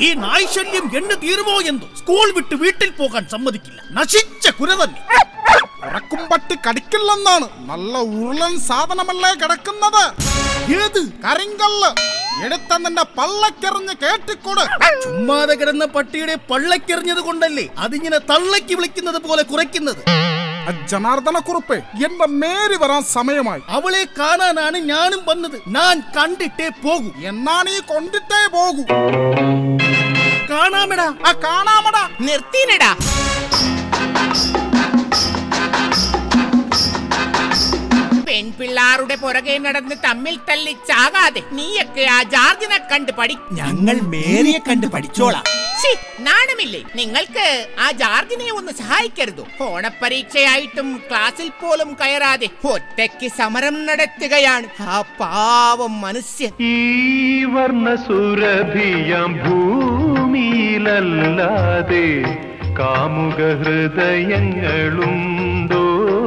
ഈ നായ്ശല്യം എന്ന് തീരുമോ എന്തോ സ്കൂൾ വിട്ട് വീട്ടിൽ പോകാൻ സമ്മതിക്കില്ല നശിച്ച കുര തന്നെ ഉറക്കും പട്ടി കടിക്കില്ലെന്നാണ് നല്ല ഉരുളൻ സാധനമല്ലേ കിടക്കുന്നത് ഏത് കരിങ്കല്ല് എടുത്ത നിന്റെ പള്ളക്കെറിഞ്ഞ് കേട്ടിക്കൊട് ചുമ്മാതെ കിടന്ന പട്ടിയുടെ പള്ളക്കെറിഞ്ഞത് കൊണ്ടല്ലേ അതിങ്ങനെ തള്ളക്കി വിളിക്കുന്നത് പോലെ കുറയ്ക്കുന്നത് ജനാർദ്ദന കുറുപ്പ് എന്റെ മേരി വരാൻ സമയമായി അവളെ കാണാനാണ് ഞാനും വന്നത് ഞാൻ കണ്ടിട്ടേ പോകൂ എന്നാണ് ഈ കൊണ്ടിട്ടേ പോകൂ കാണാമെടാ ആ കാണാമടാ നിർത്തിനടാ പെൺപിള്ളാരുടെ പുറകെ നടന്ന് തമ്മിൽ തല്ലി ചാകാതെ നീയൊക്കെ ആ ജാർജിനെ കണ്ട് പഠി ഞങ്ങൾ മേരിയെ കണ്ട് പഠിച്ചോളാം ഛി, നാണമില്ലേ നിങ്ങൾക്ക് ആ ജാർജിനെ ഒന്ന് സഹായിക്കരുതോ ഓണപ്പരീക്ഷയായിട്ടും ക്ലാസ്സിൽ പോലും കയറാതെ ഒറ്റയ്ക്ക് സമരം നടത്തുകയാണ് ആ പാവം മനുഷ്യൻ ഈ വർണ്ണസുരഭിയാം ഭൂമിയിലല്ലാതെ കാമുക ഹൃദയങ്ങളുണ്ടോ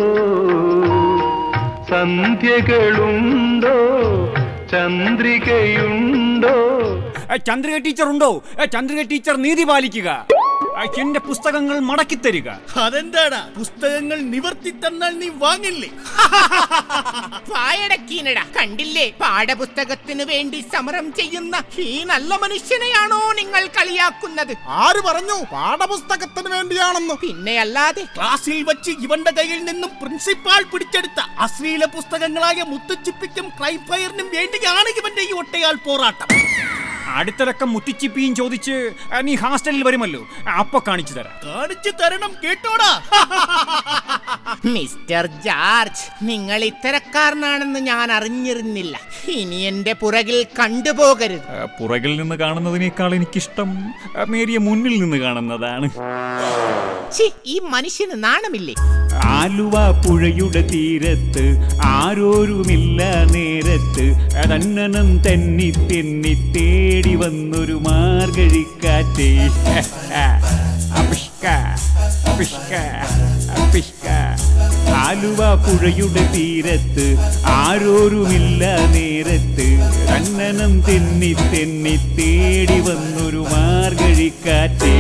സന്ധ്യകളുണ്ടോ ചന്ദ്രികയുണ്ടോ ഏ, ചന്ദ്രിക ടീച്ചർ ഉണ്ടോ ഏ, ചന്ദ്രിക ടീച്ചർ നീതി പാലിക്കുക ഏ, എന്റെ പുസ്തകങ്ങൾ മടക്കി തരിക അതെന്താടാ പുസ്തകങ്ങൾ നിവർത്തി തന്നാൽ നീ വാങ്ങില്ലേ വായടക്കീനട കണ്ടില്ലേ പാഠപുസ്തകത്തിന് വേണ്ടി സമരം ചെയ്യുന്ന ഈ നല്ല മനുഷ്യനെയാണോ നിങ്ങൾ കളിയാക്കുന്നത് ആര് പറഞ്ഞു പാഠപുസ്തകത്തിന് വേണ്ടിയാണെന്ന് പിന്നെ അല്ലാതെ ക്ലാസ്സിൽ വെച്ച് ഇവന്റെ കയ്യിൽ നിന്നും പ്രിൻസിപ്പാൾ പിടിച്ചെടുത്ത അശ്ലീല പുസ്തകങ്ങളായ മുത്തുച്ചിപ്പിക്കും ക്രൈം ഫയറിനും വേണ്ടിയാണ് ഇവന്റെ ഈ ഒട്ടയാൾ പോരാട്ടം അടുത്തിറക്കം മുത്തിച്ചിപ്പിയും ചോദിച്ച് ഏ, നീ ഹാസ്റ്റലിൽ വരുമല്ലോ അപ്പൊ കാണിച്ചു തരാം കാണിച്ചു തരണം കേട്ടോടാ മിസ്റ്റർ ജോർജ് നിങ്ങൾ ഇത്തരക്കാരനാണെന്ന് ഞാൻ അറിഞ്ഞിരുന്നില്ല ഇനി എന്റെ പുറകിൽ കണ്ടുപോകരുത് ഏ, പുറകിൽ നിന്ന് കാണുന്നതിനേക്കാൾ എനിക്കിഷ്ടം ഏ, മേരിയെ മുന്നിൽ നിന്ന് കാണുന്നതാണ് ഛി, ഈ മനുഷ്യന് നാണമില്ലേ ആലുവ പുഴയുടെ തീരത്ത് ആരോരുമില്ല നേരത്ത് തന്നനം തെന്നി തെന്നി തേടി വന്നൊരു മാർഗഴിക്കാറ്റേ അപിഷ്ക അപിഷ്ക അപിഷ്ക ആലുവ പുഴയുടെ തീരത്ത് ആരോരുമില്ല നേരത്ത് തന്നനം തെന്നി തെന്നി തേടി വന്നൊരു മാർഗഴിക്കാറ്റേ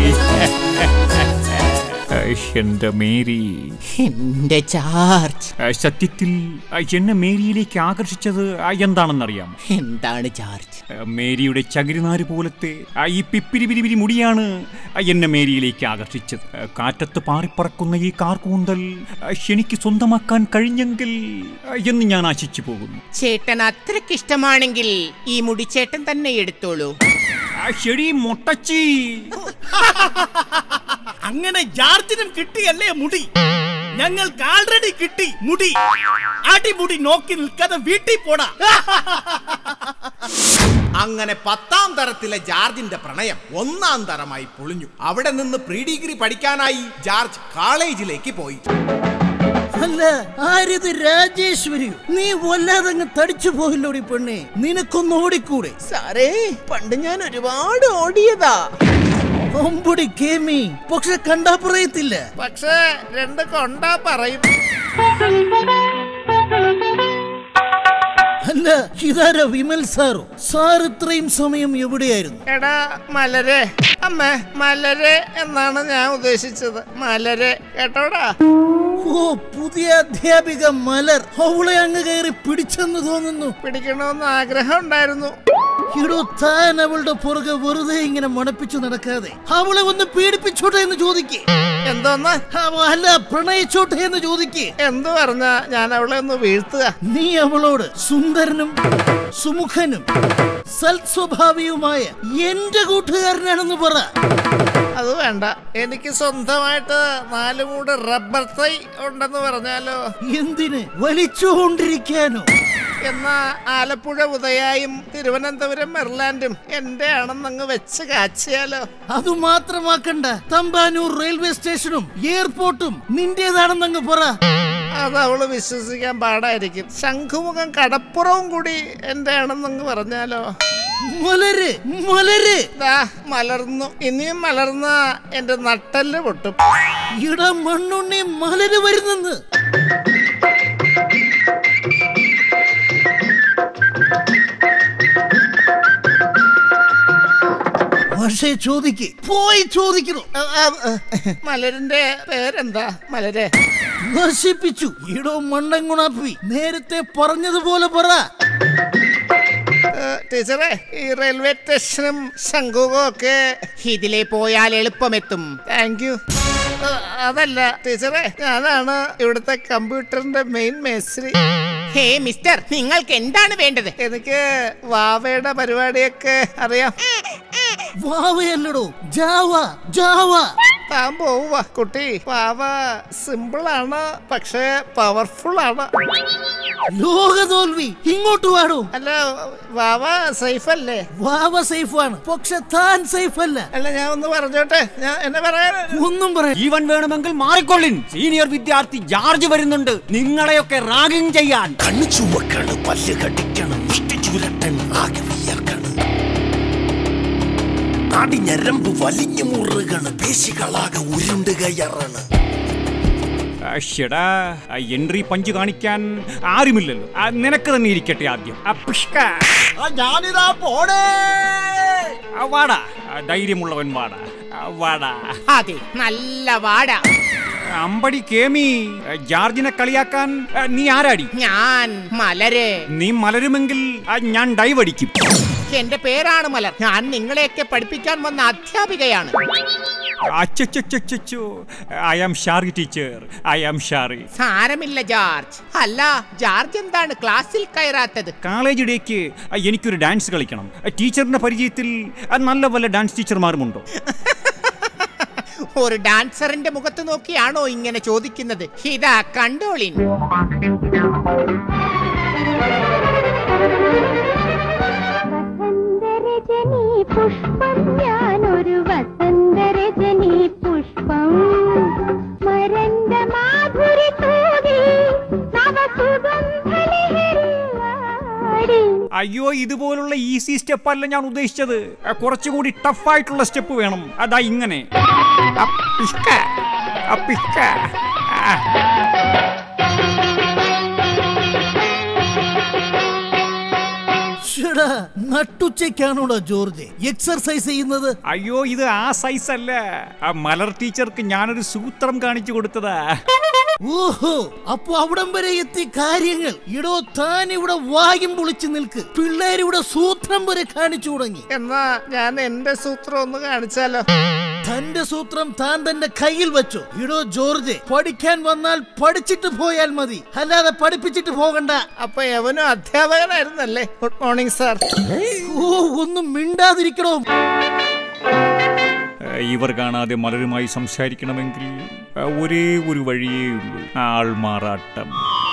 എന്റെ മേരി എന്റെ ജോർജ് ആ, സത്യത്തിൽ ആ, എന്നെ മേരിയിലേക്ക് ആകർഷിച്ചത് ആ, എന്താണെന്നറിയാം എന്താണ് ജോർജ് ആ, മേരിയുടെ ചകിരിനാര് പോലത്തെ ആ, ഈ പിപ്പിരി പിരിപിരി മുടിയാണ് ആ, എന്നെ മേരിയിലേക്ക് ആകർഷിച്ചത് ആ, കാറ്റത്ത് പാറിപ്പറക്കുന്ന ഈ കാർക്കൂന്തൽ ആ, എനിക്ക് സ്വന്തമാക്കാൻ കഴിഞ്ഞെങ്കിൽ ആ, എന്ന് ഞാൻ ആശിച്ചു പോകുന്നു ചേട്ടൻ അത്രയ്ക്ക് ഇഷ്ടമാണെങ്കിൽ ഈ മുടിച്ചേട്ടൻ തന്നെ എടുത്തോളൂ ആ, ശരി മൊട്ടച്ചി അങ്ങനെ ജാർജിനും കിട്ടിയല്ലേ മുടി ഞങ്ങൾക്ക് ആൾറെഡി കിട്ടി മുടി അടിമുടി നോക്കി നിൽക്കാതെ വീട്ടിൽ പോടാ അങ്ങനെ പത്താം തരത്തിലെ ജാർജിന്റെ പ്രണയം ഒന്നാം തരമായി പൊളിഞ്ഞു അവിടെ നിന്ന് പ്രീ ഡിഗ്രി പഠിക്കാനായി ജാർജ് കോളേജിലേക്ക് പോയി അല്ല ആരിത് രാജേശ്വരി നീ വല്ലാതെ അങ്ങ് തടിച്ചു പോയില്ലോടി പെണ്ണെ നിനക്കൊന്ന് ഓടിക്കൂടെ സാറേ പണ്ട് ഞാൻ ഒരുപാട് ഓടിയതാ ഒമ്പടി കേമി പക്ഷെ കണ്ടാ പറയത്തില്ല പക്ഷേ രണ്ട് കൊണ്ടാ പറയും അല്ല ഇതാരാ വിമൽ സാറോ സാർ ഇത്രയും സമയം എവിടെയായിരുന്നു എടാ മലരെ അമ്മ മലരെ എന്നാണ് ഞാൻ ഉദ്ദേശിച്ചത് മലരെ കേട്ടോടാ ഓ പുതിയ അധ്യാപിക മലർ അവളെ അങ്ങ് കയറി പിടിച്ചെന്ന് തോന്നുന്നു പിടിക്കണമെന്ന് ആഗ്രഹം ഉണ്ടായിരുന്നു ഇടോ താൻ അവളുടെ പുറകെ വെറുതെ ഇങ്ങനെ മണപ്പിച്ചു നടക്കാതെ അവളെ ഒന്ന് പീഡിപ്പിച്ചോട്ടെ എന്ന് ചോദിക്കേ എന്തോന്ന് അല്ല പ്രണയിച്ചോട്ടെ എന്ന് ചോദിക്കേ എന്തു പറഞ്ഞ ഞാൻ അവളെ ഒന്ന് വീഴ്ത്തുക നീ അവളോട് സുന്ദരനും സുമുഖനും സൽസ്വഭാവിയുമായ എന്റെ കൂട്ടുകാരനാണെന്ന് പറ അത് വേണ്ട എനിക്ക് സ്വന്തമായിട്ട് നാല് മൂട് റബ്ബർ തൈ ഉണ്ടെന്ന് പറഞ്ഞാലോ എന്തിന് വലിച്ചുകൊണ്ടിരിക്കാനോ എന്നാ ആലപ്പുഴ ഉദയായും തിരുവനന്തപുരം മെർലാൻഡും എന്റെ ആണെന്നങ്ങ് വെച്ച് കാച്ചിയാലോ അത് മാത്രമാക്കണ്ട തമ്പാനൂർ റെയിൽവേ സ്റ്റേഷനും എയർപോർട്ടും നിന്റേതാണെന്നങ്ങ് പറ അത് അവള് വിശ്വസിക്കാൻ പാടായിരിക്കും ശംഖുമുഖം കടപ്പുറവും കൂടി എന്റെ ആണെന്നങ്ങ് പറഞ്ഞാലോ മലര് മലര് ദാ മലർന്നു ഇനിയും മലർന്ന എന്റെ നട്ടല് പൊട്ടും ഇട മണ്ണുണ്ണി മലര് വരുന്നെന്ന് പക്ഷേ ചോദിക്ക് പോയി ചോദിക്കുന്നു മലരിന്റെ പേരെന്താ മലരെ നശിപ്പിച്ചു ഈടോ മണ്ടൻകുണാപ്പി നേരത്തെ പറഞ്ഞതുപോലെ പറ ടീച്ചറെ ഈ റെയിൽവേ സ്റ്റേഷനും ശംഖുവും ഒക്കെ ഇതിലെ പോയാൽ എളുപ്പമെത്തും താങ്ക് യു അതല്ല ടീച്ചറെ ഞാനാണ് ഇവിടുത്തെ കമ്പ്യൂട്ടറിന്റെ മെയിൻ മേസ്ത്രി ഹേ മിസ്റ്റർ നിങ്ങൾക്ക് എന്താണ് വേണ്ടത് എനിക്ക് വാവയുടെ പരിപാടിയൊക്കെ അറിയാം വാവയല്ലടോ ജാവ ജാവ താൻ പോവുക കുട്ടി വാവ സിമ്പിൾ ആണ് പക്ഷേ പവർഫുൾ ആണ് ലോക തോൽവി ഇങ്ങോട്ട് വാടോ അല്ല വാവ സേഫ് അല്ലേ വാവ സേഫ് ആണ് പക്ഷെ താൻ സേഫ് അല്ല അല്ല ഞാൻ ഒന്ന് പറഞ്ഞോട്ടെ ഞാൻ എന്നെ പറയാൻ ഒന്നും പറയാ ജീവൻ വേണമെങ്കിൽ മാറിക്കൊള്ളിൻ സീനിയർ വിദ്യാർത്ഥി ജാർജ് വരുന്നുണ്ട് നിങ്ങളെയൊക്കെ റാഗിങ് ചെയ്യാൻ കണ്ണു ചുവക്കാണ് പല്ല് കടിക്കണം മുഷ്ടി ചുരട്ടൻ ആകെ വിയർക്കണം നാടി ഞരമ്പ് വലിഞ്ഞു മുറുകണ് പേശികളാകെ ഉരുണ്ടുകയറാണ് ഷെടാ എൻട്രി പഞ്ച് കാണിക്കാൻ ആരുമില്ലല്ലോ ആ, നിനക്ക് തന്നെ ഇരിക്കട്ടെ ആദ്യം ആ, പിഷ്ക. ഞാനിതാ പോണേ ആ, വാടാ ആ, ധൈര്യമുള്ളവൻ വാടാ ആ, വാടാ അതെ നല്ല വാട അമ്പടി കേമി ആ, ജാർജിനെ കളിയാക്കാൻ ആ, നീ ആരാടി ഞാൻ മലര് നീ മലരുമെങ്കിൽ ആ, ഞാൻ ഡൈവ് അടിക്കും എന്റെ പേരാണ് മലർ ഞാൻ നിങ്ങളെയൊക്കെ പഠിപ്പിക്കാൻ വന്ന അധ്യാപികയാണ് അച്ചച്ചോ I am sorry teacher I am sorry സാരമില്ല ജോർജ് അല്ല ജോർജ് എന്താണ് ക്ലാസ്സിൽ കയറാത്തത് കോളേജ് ഡേക്ക് ആ, എനിക്കൊരു ഡാൻസ് കളിക്കണം ആ, ടീച്ചറിന്റെ പരിചയത്തിൽ ആ, നല്ല വല്ല ഡാൻസ് ടീച്ചർമാരുമുണ്ടോ ഒരു ഡാൻസറിന്റെ മുഖത്ത് നോക്കിയാണോ ഇങ്ങനെ ചോദിക്കുന്നത് ഇതാ കണ്ടോളിൻ വസന്തരജനി പുഷ്പം ഞാനൊരു വസന്തരജനി പുഷ്പം മരണ്ട മാധുരി തൂകി നവസുഗന്ധലഹരിയാടി അയ്യോ ഇതുപോലുള്ള ഈസി സ്റ്റെപ്പ് അല്ല ഞാൻ ഉദ്ദേശിച്ചത് ആ, കുറച്ചുകൂടി ടഫായിട്ടുള്ള സ്റ്റെപ്പ് വേണം അതാ ഇങ്ങനെ അപ്പിഷ്ക, അപ്പിഷ്ക. ആ. ശ്ശെടാ, നട്ടുച്ചയ്ക്കാണോടാ ജോർജ് എക്സർസൈസ് ചെയ്യുന്നത് അയ്യോ ഇത് ആ സൈസ് അല്ല ആ മലർ ടീച്ചർക്ക് ഞാനൊരു സൂത്രം കാണിച്ചു കൊടുത്തതാ ഓഹോ അപ്പൊ അവിടം വരെ എത്തി കാര്യങ്ങൾ ഇടോ താൻ ഇവിടെ വായും പൊളിച്ചു നിൽക്ക് പിള്ളേരിവിടെ സൂത്രം വരെ കാണിച്ചു തുടങ്ങി എന്നാ ഞാൻ എന്റെ സൂത്രം ഒന്ന് കാണിച്ചാലോ തന്റെ സൂത്രം താൻ തന്റെ കയ്യിൽ വെച്ചു ഇടോ ജോർജ് പഠിക്കാൻ വന്നാൽ പഠിച്ചിട്ട് പോയാൽ മതി അല്ലാതെ പഠിപ്പിച്ചിട്ട് പോകണ്ട അപ്പൊ എവനും അധ്യാപകനായിരുന്നല്ലേ ഗുഡ് മോർണിംഗ് സാർ ഓ ഒന്നും മിണ്ടാതിരിക്കണോ ആ, ഇവർ കാണാതെ മലരുമായി സംസാരിക്കണമെങ്കിൽ ആ, ഒരേ ഒരു വഴിയേ ഉള്ളൂ ആൾമാറാട്ടം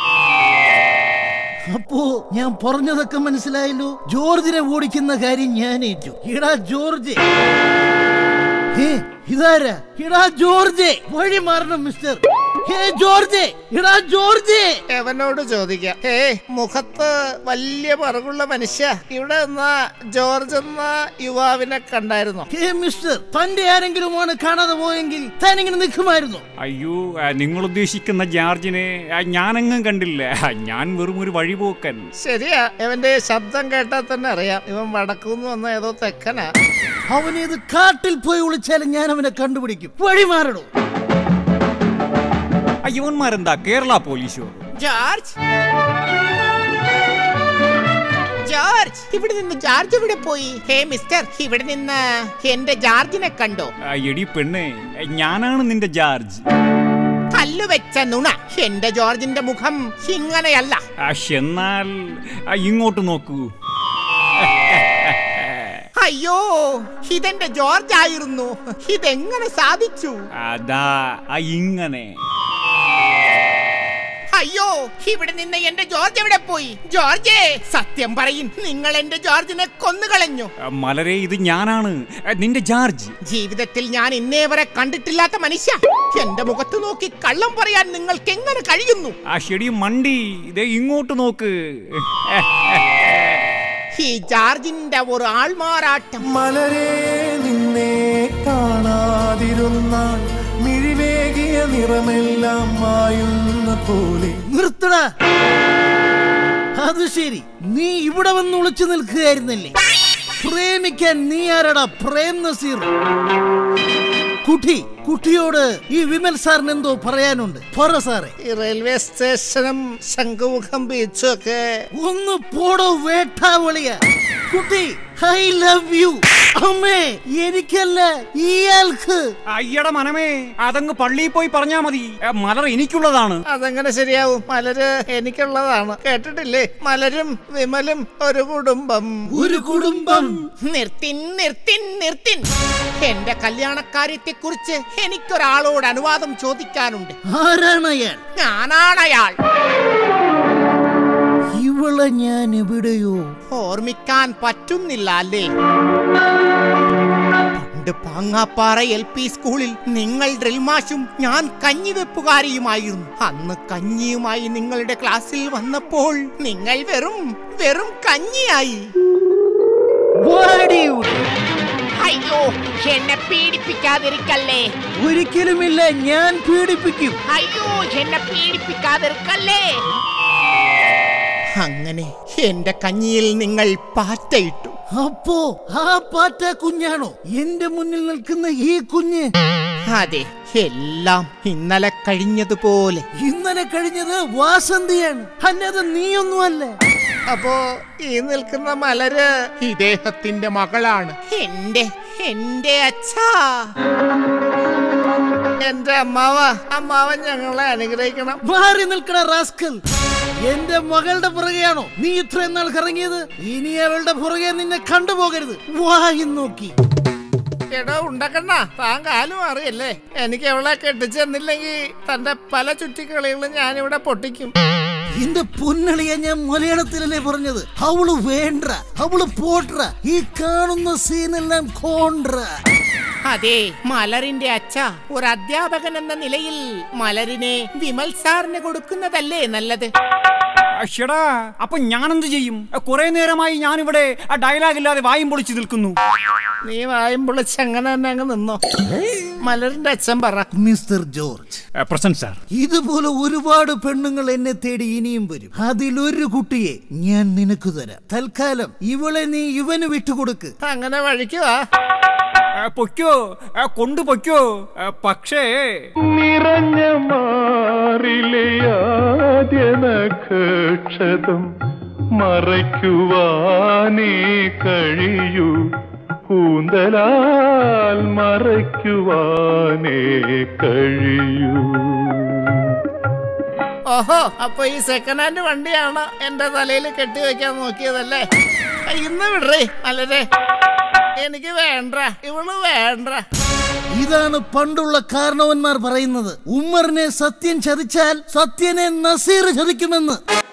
അപ്പോ ഞാൻ പറഞ്ഞതൊക്കെ മനസ്സിലായല്ലോ ജോർജിനെ ഓടിക്കുന്ന കാര്യം ഞാൻ ഏറ്റു ഇടാ ജോർജ് ഹേ ഇതാരാ ഇടാ ജോർജ് വഴി മാറണം മിസ്റ്റർ ഹേ ജോർജ് ഇടാ ജോർജ് എവനോട് ചോദിക്കാം ഏ മുഖത്ത് വലിയ പറകുള്ള മനുഷ്യ ഇവിടെ നിന്ന ജോർജ് എന്ന യുവാവിനെ കണ്ടായിരുന്നോ ഹേ മിസ്റ്റർ തന്റെ ആരെങ്കിലുമാണ് കാണാതെ പോയെങ്കിൽ താൻ ഇങ്ങനെ നിൽക്കുമായിരുന്നു അയ്യോ ആ, നിങ്ങൾ ഉദ്ദേശിക്കുന്ന ജാർജിനെ ആ, ഞാനെങ്ങും കണ്ടില്ല ആ, ഞാൻ വെറും ഒരു വഴിപോക്കൻ ശരിയാ ഇവന്റെ ശബ്ദം കേട്ടാൽ തന്നെ അറിയാം ഇവൻ വടക്കുന്ന് വന്ന ഏതോ തെക്കനാ അവനേത് കാട്ടിൽ പോയി വിളിച്ചാലും ഞാൻ അവനെ കണ്ടുപിടിക്കും വഴി മാറണോ ആ, ഇവന്മാരെന്താ കേരള പോലീസോ ജോർജ് ജോർജ് ഇവിടെ നിന്ന് ജോർജ് ഇവിടെ പോയി ഹേ മിസ്റ്റർ ഇവിടെ നിന്ന് എന്റെ ജോർജിനെ കണ്ടോ ആ, എടി പെണ്ണേ ഞാനാണ് നിന്റെ ജാർജ് കല്ല് വെച്ച നുണ എന്റെ ജോർജിന്റെ മുഖം ഇങ്ങനെയല്ല ആ, എന്നാൽ ആ, ഇങ്ങോട്ട് നോക്കൂ അയ്യോ ഇതെന്റെ ജോർജ് ആയിരുന്നു ഇതെങ്ങനെ സാധിച്ചു അതാ ആ, ഇങ്ങനെ അയ്യോ ഇവിടെ നിന്ന് എന്റെ ജോർജ് എവിടെ പോയി ജോർജേ സത്യം പറയും നിങ്ങൾ എന്റെ ജോർജിനെ കൊന്നുകളഞ്ഞു ആ, മലരെ ഇത് ഞാനാണ് ആ, നിന്റെ ജാർജ് ജീവിതത്തിൽ ഞാൻ ഇന്നേ വരെ കണ്ടിട്ടില്ലാത്ത മനുഷ്യ എന്റെ മുഖത്ത് നോക്കി കള്ളം പറയാൻ നിങ്ങൾക്ക് എങ്ങനെ കഴിയുന്നു ആ ഷെടി മണ്ടി ഇതേ ഇങ്ങോട്ട് നോക്ക് ഈ ജാർജിന്റെ ഒരു ആൾമാറാട്ടം മലരെ നിന്നെ കാണാതിരുന്നാൽ മിഴിവേകിയ നിറമെല്ലാം മായുന്ന പോലെ നിർത്തടാ അത് ശരി നീ ഇവിടെ വന്ന് ഒളിച്ചു നിൽക്കുകയായിരുന്നല്ലേ പ്രേമിക്കാൻ നീ ആരടാ പ്രേം നസീർ കുട്ടി കുട്ടിയോട് ഈ വിമൽ സാറിന് എന്തോ പറയാനുണ്ട് പറ സാറേ ഈ റെയിൽവേ സ്റ്റേഷനും ശംഖുമുഖം ബീച്ചും ഒക്കെ ഒന്ന് പോടോ വേട്ടാവളിയ കുട്ടി ഐ ലവ് യു അമ്മേ എനിക്കല്ല ഇയാൾക്ക് അയ്യട മനമേ അതങ്ങ് പള്ളിയിൽ പോയി പറഞ്ഞാ മതി ഏ, മലർ എനിക്കുള്ളതാണ് അതെങ്ങനെ ശരിയാവും മലര് എനിക്കുള്ളതാണ് കേട്ടിട്ടില്ലേ മലരും വിമലും ഒരു കുടുംബം ഒരു കുടുംബം നിർത്തിൻ നിർത്തിൻ നിർത്തിൻ എന്റെ കല്യാണക്കാര്യത്തെ കുറിച്ച് എനിക്കൊരാളോട് അനുവാദം ചോദിക്കാനുണ്ട് ആരാണ് അയാൾ ഞാനാണ് അയാൾ ഇവളെ ഞാൻ എവിടെയോ ഓർമ്മിക്കാൻ പറ്റുന്നില്ല അല്ലേ പണ്ട് പാങ്ങാപ്പാറ എൽ പി സ്കൂളിൽ നിങ്ങൾ ഡ്രിൽമാഷും ഞാൻ കഞ്ഞിവെപ്പുകാരിയുമായിരുന്നു അന്ന് കഞ്ഞിയുമായി നിങ്ങളുടെ ക്ലാസ്സിൽ വന്നപ്പോൾ നിങ്ങൾ വെറും വെറും കഞ്ഞിയായി വാടി ഇവിടെ. അയ്യോ എന്നെ പീഡിപ്പിക്കാതിരിക്കല്ലേ ഒരിക്കലുമില്ല ഞാൻ പീഡിപ്പിക്കും അയ്യോ എന്നെ പീഡിപ്പിക്കാതിരിക്കല്ലേ അങ്ങനെ എന്റെ കഞ്ഞിയിൽ നിങ്ങൾ പാറ്റയിട്ടു അപ്പോ ആ പാറ്റ കുഞ്ഞാണോ എന്റെ മുന്നിൽ നിൽക്കുന്ന ഈ കുഞ്ഞ് അതെ എല്ലാം ഇന്നലെ കഴിഞ്ഞതുപോലെ ഇന്നലെ കഴിഞ്ഞത് വാസന്തിയാണ് അല്ലാതെ നീയൊന്നുമല്ല അപ്പോ ഈ നിൽക്കുന്ന മലര് ഇദ്ദേഹത്തിന്റെ മകളാണ് എന്റെ എന്റെ അച്ഛാ എന്റെ അമ്മാവ അമ്മാവൻ ഞങ്ങളെ അനുഗ്രഹിക്കണം മാറി നിൽക്കണ റാസ്കൽ എന്റെ മകളുടെ പുറകെയാണോ നീ ഇത്രയും നാൾ കറങ്ങിയത് ഇനി അവളുടെ പുറകെ നിന്നെ കണ്ടുപോകരുത് വായി നോക്കി എടോ ഉണ്ടക്കണ്ണ താൻ കാലു മാറിയല്ലേ എനിക്ക് അവളെ കെട്ടിച്ചെന്നില്ലെങ്കിൽ തന്റെ പല ചുറ്റിക്കളികളും ഞാനിവിടെ പൊട്ടിക്കും എന്റെ പൊന്നളിയ ഞാൻ മലയാളത്തിലല്ലേ പറഞ്ഞത് അവള് വേണ്ട അവള് പോട്ര ഈ കാണുന്ന സീനെല്ലാം കോണ്ട്ര അതെ മലറിന്റെ അച്ഛ ഒരു അധ്യാപകൻ എന്ന നിലയിൽ മലരിനെ വിമൽ സാറിന് കൊടുക്കുന്നതല്ലേ നല്ലത് അശ്ശടാ അപ്പൊ ഞാനെന്ത് ചെയ്യും കുറെ നേരമായി ഞാനിവിടെ ആ ഡയലോഗ് ഇല്ലാതെ വായും പൊളിച്ചു നിൽക്കുന്നു നീ വായും പൊളിച്ച് അങ്ങനെ തന്നെ അങ്ങ് നിന്നോ മലരിന്റെ അച്ഛൻ പറ മിസ്റ്റർ ജോർജ് പ്രസന്റ് സാർ ഇതുപോലെ ഒരുപാട് പെണ്ണുങ്ങൾ എന്നെ തേടി ഇനിയും വരും അതിലൊരു കുട്ടിയെ ഞാൻ നിനക്ക് തരാം തൽക്കാലം ഇവളെ നീ ഇവന് വിട്ടുകൊടുക്ക് അങ്ങനെ വഴിക്കുവാ പൊയ്ക്കോ ആ, കൊണ്ടുപൊയ്ക്കോ ആ, പക്ഷേ നിറഞ്ഞ മാറിലെ ആദ്യ നക്ഷതം മറയ്ക്കുവാനേ കഴിയൂ കൂന്തലാൽ മറയ്ക്കുവാനേ കഴിയൂ ഓഹോ അപ്പൊ ഈ സെക്കൻഡ് ഹാൻഡ് വണ്ടിയാണ് എന്റെ തലയിൽ കെട്ടിവെക്കാൻ നോക്കിയതല്ലേ ഇന്ന് വിടറേ മലരെ എനിക്ക് വേണ്ട ഇവള് വേണ്ട ഇതാണ് പണ്ടുള്ള കാരണവന്മാർ പറയുന്നത് ഉമ്മറിനെ സത്യം ചതിച്ചാൽ സത്യനെ നസീർ ചതിക്കുമെന്ന്